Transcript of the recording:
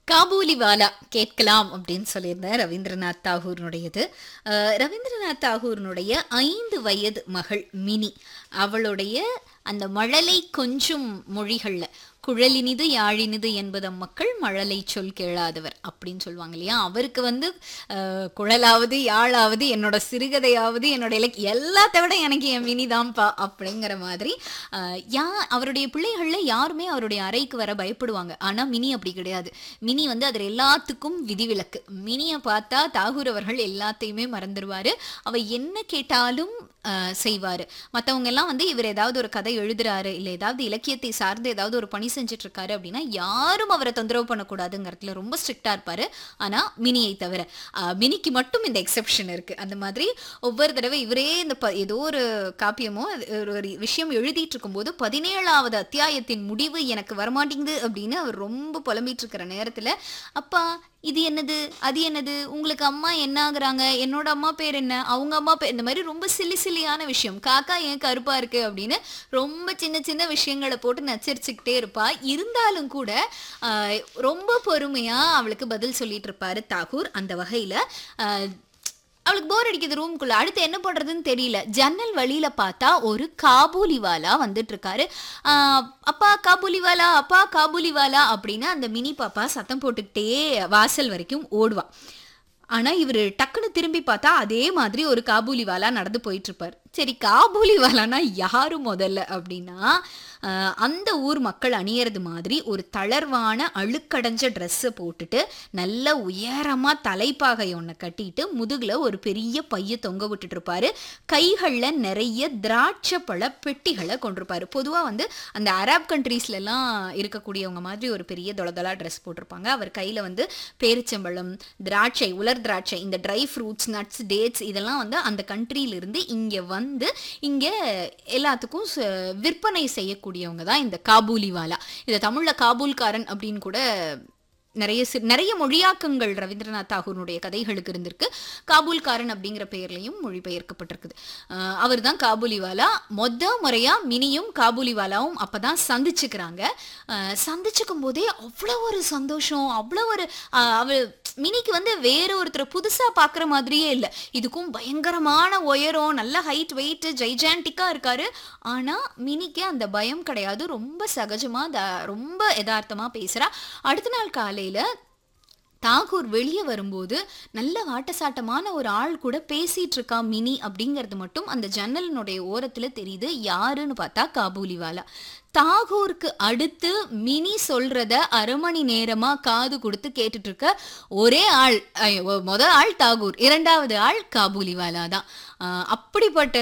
காபூலிவாலா கேட்கலாம் அப்படின்னு சொல்லியிருந்தேன் ரவீந்திரநாத் தாகூர்னுடையது அஹ், ரவீந்திரநாத் தாகூர்னுடைய ஐந்து வயது மகள் மினி அவளுடைய அந்த மழலை கொஞ்சும் மொழிகள்ல குழலினிது யாழினிது என்பதம் மக்கள் மழலை சொல் கேளாதவர் அப்படின்னு சொல்லுவாங்க இல்லையா அவருக்கு வந்து அஹ், குழலாவது யாழாவது என்னோட சிறுகதையாவது என்னோட இலக் எல்லாத்த விட எனக்கு என் மினி தான்ப்பா அப்படிங்கிற மாதிரி அஹ், யா அவருடைய பிள்ளைகள்ல யாருமே அவருடைய அறைக்கு வர பயப்படுவாங்க ஆனா மினி அப்படி கிடையாது மினி வந்து அதில் எல்லாத்துக்கும் விதிவிலக்கு மினியை பார்த்தா தாகூர் அவர்கள் எல்லாத்தையுமே மறந்துடுவாரு அவ என்ன கேட்டாலும் அஹ், செய்வாரு மத்தவங்க எல்லாம் வந்து இவர் ஏதாவது ஒரு கதை எழுதுறாரு இல்ல ஏதாவது இலக்கியத்தை சார்ந்து ஏதாவது ஒரு பணி செஞ்சுட்டு இருக்காரு அப்படின்னா யாரும் அவரை தொந்தரவு பண்ணக்கூடாதுங்கிறதுல ரொம்ப ஸ்ட்ரிக்டா இருப்பாரு ஆனா மினியை தவிர அஹ், மினிக்கு மட்டும் இந்த எக்ஸெப்ஷன் இருக்கு அந்த மாதிரி ஒவ்வொரு தடவை இவரே இந்த ப- ஏதோ ஒரு காப்பியமோ அது ஒரு ஒரு விஷயம் எழுதிட்டு இருக்கும்போது பதினேழாவது அத்தியாயத்தின் முடிவு எனக்கு வரமாட்டேங்குது அப்படின்னு அவர் ரொம்ப புலம்பிட்டு இருக்கிற நேரத்துல அப்பா இது என்னது அது என்னது உங்களுக்கு அம்மா என்ன ஆகுறாங்க என்னோட அம்மா பேர் என்ன அவங்க அம்மா பேர் இந்த மாதிரி ரொம்ப சில்லி சில்லியான விஷயம் காக்கா ஏன் கருப்பா இருக்கு அப்படின்னு ரொம்ப சின்ன சின்ன விஷயங்களை போட்டு நச்சரிச்சுக்கிட்டே இருப்பா இருந்தாலும் கூட ஆஹ், ரொம்ப பொறுமையா அவளுக்கு பதில் சொல்லிட்டு இருப்பாரு தாகூர் அந்த வகையில ஆஹ், அவளுக்கு போர் அடிக்குது ரூம்குள்ள அடுத்து என்ன பண்றதுன்னு தெரியல ஜன்னல் வழியில பார்த்தா ஒரு காபூலிவாலா வந்துட்டு இருக்காரு ஆஹ் அப்பா காபூலிவாலா அப்பா காபூலிவாலா அப்படின்னு அந்த மினி பாப்பா சத்தம் போட்டுக்கிட்டே வாசல் வரைக்கும் ஓடுவா ஆனா இவர் டக்குன்னு திரும்பி பார்த்தா அதே மாதிரி ஒரு காபூலிவாலா நடந்து போயிட்டு இருப்பார் சரி காபூலிவாலானா யாரு முதல்ல அப்படின்னா ஆஹ் அந்த ஊர் மக்கள் அணியறது மாதிரி ஒரு தளர்வான அழுக்கடைஞ்ச ட்ரெஸ்ஸை போட்டுட்டு நல்ல உயரமா தலைப்பாகை ஒன்றை கட்டிட்டு முதுகுல ஒரு பெரிய பைய தொங்க விட்டுட்டு இருப்பாரு கைகள்ல நிறைய திராட்சை பழ பெட்டிகளை கொண்டிருப்பாரு பொதுவா வந்து அந்த அரப் கண்ட்ரீஸ்ல எல்லாம் இருக்கக்கூடியவங்க மாதிரி ஒரு பெரிய தொளதொலா ட்ரெஸ் போட்டிருப்பாங்க அவர் கையில வந்து பேரிச்சம்பழம் திராட்சை உலர் திராட்சை இந்த ட்ரை ஃப்ரூட்ஸ் நட்ஸ் டேட்ஸ் இதெல்லாம் வந்து அந்த கண்ட்ரியில இருந்து இங்க வந்து இங்க எல்லாத்துக்கும் ச- விற்பனை செய்யக்கூடியவங்க தான் இந்த காபூலிவாலா இதை தமிழ்ல காபூல்காரன் அப்படின்னு கூட நிறைய சி- நிறைய மொழியாக்கங்கள் ரவீந்திரநாத் தாகூருடைய கதைகளுக்கு இருந்திருக்கு காபூல்காரன் அப்படிங்கிற பெயர்லையும் மொழிபெயர்க்கப்பட்டிருக்குது அவர் தான் காபூலிவாலா மொத முறையா மினியும் காபூலிவாலாவும் அப்பதான் சந்திச்சுக்கிறாங்க அஹ், சந்திச்சுக்கும் போதே அவ்வளோ ஒரு சந்தோஷம் அவ்வளோ ஒரு அஹ், அவ மினிக்கு வந்து வேற ஒருத்தரை புதுசா பார்க்குற மாதிரியே இல்லை இதுக்கும் பயங்கரமான உயரம் நல்ல ஹைட் வெயிட் ஜைஜான்டிக்கா இருக்காரு ஆனா மினிக்கு அந்த பயம் கிடையாது ரொம்ப சகஜமா த- ரொம்ப யதார்த்தமா பேசுறா அடுத்த நாள் காலையில தாகூர் வெளியே வரும்போது நல்ல வாட்டசாட்டமான ஒரு ஆள் கூட பேசிட்டு இருக்கா மினி அப்படிங்கிறது மட்டும் அந்த ஜன்னலினுடைய ஓரத்துல தெரியுது யாருன்னு பார்த்தா காபூலிவாலா தாகூருக்கு அடுத்து மினி சொல்றத அரை மணி நேரமா காது கொடுத்து கேட்டுட்டு இருக்க ஒரே ஆள் ஐயோ, முத ஆள் தாகூர் இரண்டாவது ஆள் காபூலிவாலா தான் ஆஹ் அப்படிப்பட்ட